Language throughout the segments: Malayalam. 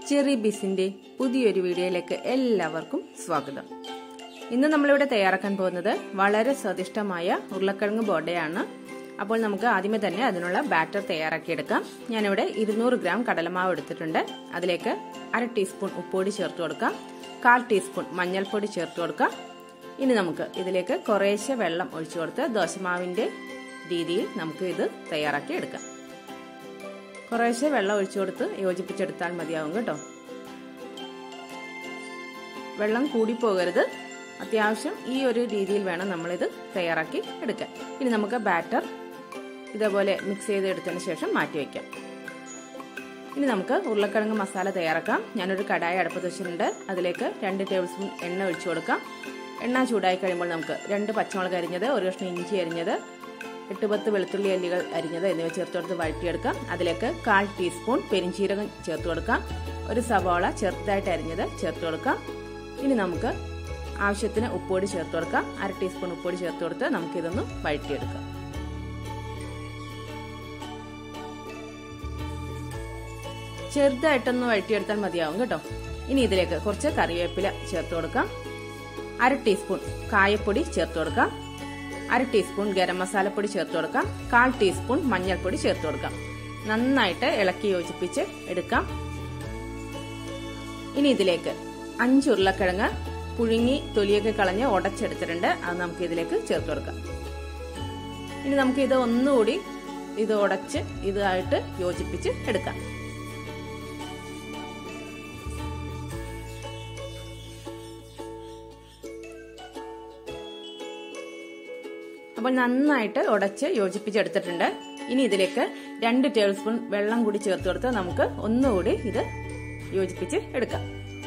ചെറി ബിസിന്റെ പുതിയൊരു വീഡിയോയിലേക്ക് എല്ലാവർക്കും സ്വാഗതം ഇന്ന് നമ്മളിവിടെ തയ്യാറാക്കാൻ പോകുന്നത് വളരെ സ്വാദിഷ്ടമായ ഉരുളക്കിഴങ്ങ് ബോഡയാണ് അപ്പോൾ നമുക്ക് ആദ്യമേ തന്നെ അതിനുള്ള ബാറ്റർ തയ്യാറാക്കിയെടുക്കാം ഞാനിവിടെ ഇരുന്നൂറ് ഗ്രാം കടലമാവ് എടുത്തിട്ടുണ്ട് അതിലേക്ക് അര ടീസ്പൂൺ ഉപ്പൊടി ചേർത്ത് കൊടുക്കാം കാൽ ടീസ്പൂൺ മഞ്ഞൾപ്പൊടി ചേർത്ത് കൊടുക്കാം ഇനി നമുക്ക് ഇതിലേക്ക് കുറേശ്ശെ വെള്ളം ഒഴിച്ചു കൊടുത്ത് ദോശമാവിന്റെ രീതിയിൽ നമുക്ക് ഇത് തയ്യാറാക്കി എടുക്കാം കുറേശ്ശെ വെള്ളം ഒഴിച്ചു കൊടുത്ത് യോജിപ്പിച്ചെടുത്താൽ മതിയാവും കേട്ടോ വെള്ളം കൂടിപ്പോകരുത് അത്യാവശ്യം ഈ ഒരു രീതിയിൽ വേണം നമ്മളിത് തയ്യാറാക്കി എടുക്കാൻ ഇനി നമുക്ക് ബാറ്റർ ഇതേപോലെ മിക്സ് ചെയ്തെടുത്തതിന് ശേഷം മാറ്റി വയ്ക്കാം ഇനി നമുക്ക് ഉരുളക്കിഴങ്ങ് മസാല തയ്യാറാക്കാം ഞാനൊരു കടായി അടുപ്പത്ത് വെച്ചിട്ടുണ്ട് അതിലേക്ക് രണ്ട് ടേബിൾ സ്പൂൺ എണ്ണ ഒഴിച്ചു കൊടുക്കാം എണ്ണ ചൂടായി കഴിയുമ്പോൾ നമുക്ക് രണ്ട് പച്ചമുളക് അരിഞ്ഞത് ഒരു കഷ്ണം ഇഞ്ചി അരിഞ്ഞത് എട്ട് പത്ത് വെളുത്തുള്ളി അല്ലികൾ അരിഞ്ഞത് എന്നിവ ചേർത്ത് കൊടുത്ത് വഴറ്റിയെടുക്കാം അതിലേക്ക് കാൽ ടീസ്പൂൺ പെരിഞ്ചീരകം ചേർത്ത് കൊടുക്കാം ഒരു സവാള ചെറുതായിട്ട് അരിഞ്ഞത് ചേർത്ത് കൊടുക്കാം ഇനി നമുക്ക് ആവശ്യത്തിന് ഉപ്പൊടി ചേർത്ത് കൊടുക്കാം അര ടീസ്പൂൺ ഉപ്പൊടി ചേർത്ത് കൊടുത്ത് നമുക്കിതൊന്ന് വഴറ്റിയെടുക്കാം ചെറുതായിട്ടൊന്ന് വഴറ്റിയെടുത്താൽ മതിയാവും കേട്ടോ ഇനി ഇതിലേക്ക് കുറച്ച് കറിവേപ്പില ചേർത്ത് കൊടുക്കാം അര ടീസ്പൂൺ കായപ്പൊടി ചേർത്ത് കൊടുക്കാം അര ടീസ്പൂൺ ഗരം മസാലപ്പൊടി ചേർത്ത് കൊടുക്കാം കാൽ ടീസ്പൂൺ മഞ്ഞൾപ്പൊടി ചേർത്ത് കൊടുക്കാം നന്നായിട്ട് ഇളക്കി യോജിപ്പിച്ച് എടുക്കാം ഇനി ഇതിലേക്ക് അഞ്ച് ഉരുളക്കിഴങ്ങ് പുഴുങ്ങി തൊലിയൊക്കെ കളഞ്ഞ് ഉടച്ചെടുത്തിട്ടുണ്ട് അത് നമുക്ക് ഇതിലേക്ക് ചേർത്ത് കൊടുക്കാം ഇനി നമുക്ക് ഇത് ഒന്നുകൂടി ഇത് ഉടച്ച് ഇതായിട്ട് യോജിപ്പിച്ച് എടുക്കാം അപ്പോൾ നന്നായിട്ട് ഉടച്ച് യോജിപ്പിച്ചെടുത്തിട്ടുണ്ട് ഇനി ഇതിലേക്ക് രണ്ട് ടേബിൾ സ്പൂൺ വെള്ളം കൂടി ചേർത്ത് കൊടുത്ത് നമുക്ക് ഒന്നുകൂടി ഇത് യോജിപ്പിച്ച് എടുക്കാം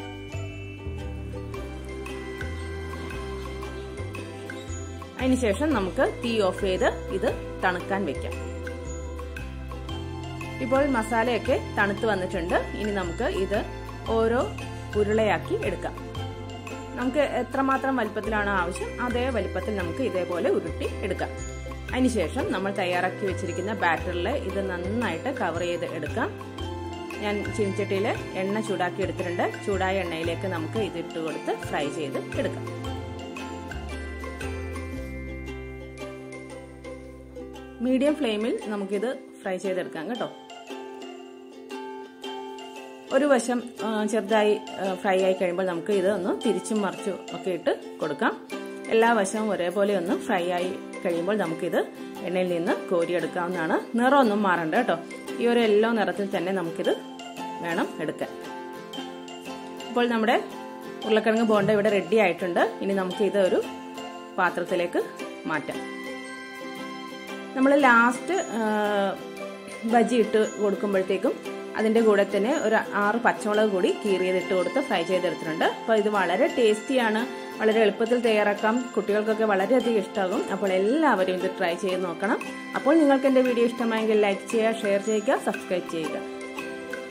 അതിനുശേഷം നമുക്ക് തീ ഓഫ് ചെയ്ത് ഇത് തണുക്കാൻ വെക്കാം ഇപ്പോൾ മസാലയൊക്കെ തണുത്ത് വന്നിട്ടുണ്ട് ഇനി നമുക്ക് ഇത് ഓരോ ഉരുളയാക്കി എടുക്കാം നമുക്ക് എത്രമാത്രം വലിപ്പത്തിലാണോ ആവശ്യം അതേ വലിപ്പത്തിൽ നമുക്ക് ഇതേപോലെ ഉരുട്ടി എടുക്കാം അതിനുശേഷം നമ്മൾ തയ്യാറാക്കി വെച്ചിരിക്കുന്ന ബാറ്ററിൽ ഇത് നന്നായിട്ട് കവർ ചെയ്ത് എടുക്കാം ഞാൻ ചീനിച്ചട്ടിയിൽ എണ്ണ ചൂടാക്കി എടുത്തിട്ടുണ്ട് ചൂടായ എണ്ണയിലേക്ക് നമുക്ക് ഇത് ഇട്ട് കൊടുത്ത് ഫ്രൈ ചെയ്ത് എടുക്കാം മീഡിയം ഫ്ലെയിമിൽ നമുക്കിത് ഫ്രൈ ചെയ്തെടുക്കാം കേട്ടോ ഒരു വശം ചെറുതായി ഫ്രൈ ആയി കഴിയുമ്പോൾ നമുക്ക് ഇത് ഒന്ന് തിരിച്ചും മറിച്ചും ഒക്കെ ഇട്ട് കൊടുക്കാം എല്ലാ വശവും ഒരേപോലെ ഒന്ന് ഫ്രൈ ആയി കഴിയുമ്പോൾ നമുക്കിത് എണ്ണയിൽ നിന്ന് കോരിയെടുക്കാവുന്നതാണ് നിറമൊന്നും മാറണ്ട കേട്ടോ ഈ ഒരു യെല്ലോ നിറത്തിൽ തന്നെ നമുക്കിത് വേണം എടുക്കാൻ ഇപ്പോൾ നമ്മുടെ ഉരുളക്കിഴങ്ങ് ബോണ്ട ഇവിടെ റെഡി ആയിട്ടുണ്ട് ഇനി നമുക്ക് ഇത് ഒരു പാത്രത്തിലേക്ക് മാറ്റാം നമ്മൾ ലാസ്റ്റ് ബജി ഇട്ട് കൊടുക്കുമ്പോഴത്തേക്കും അതിന്റെ കൂടെ തന്നെ ഒരു ആറ് പച്ചമുളക് കൂടി കീറിയതിട്ട് കൊടുത്ത് ഫ്രൈ ചെയ്തെടുത്തിട്ടുണ്ട് അപ്പോൾ ഇത് വളരെ ടേസ്റ്റിയാണ് വളരെ എളുപ്പത്തിൽ തയ്യാറാക്കാം കുട്ടികൾക്കൊക്കെ വളരെയധികം ഇഷ്ടമാകും അപ്പോൾ എല്ലാവരും ഇത് ട്രൈ ചെയ്ത് നോക്കണം അപ്പോൾ നിങ്ങൾക്ക് എൻ്റെ വീഡിയോ ഇഷ്ടമായെങ്കിൽ ലൈക്ക് ചെയ്യുക ഷെയർ ചെയ്യുക സബ്സ്ക്രൈബ് ചെയ്യുക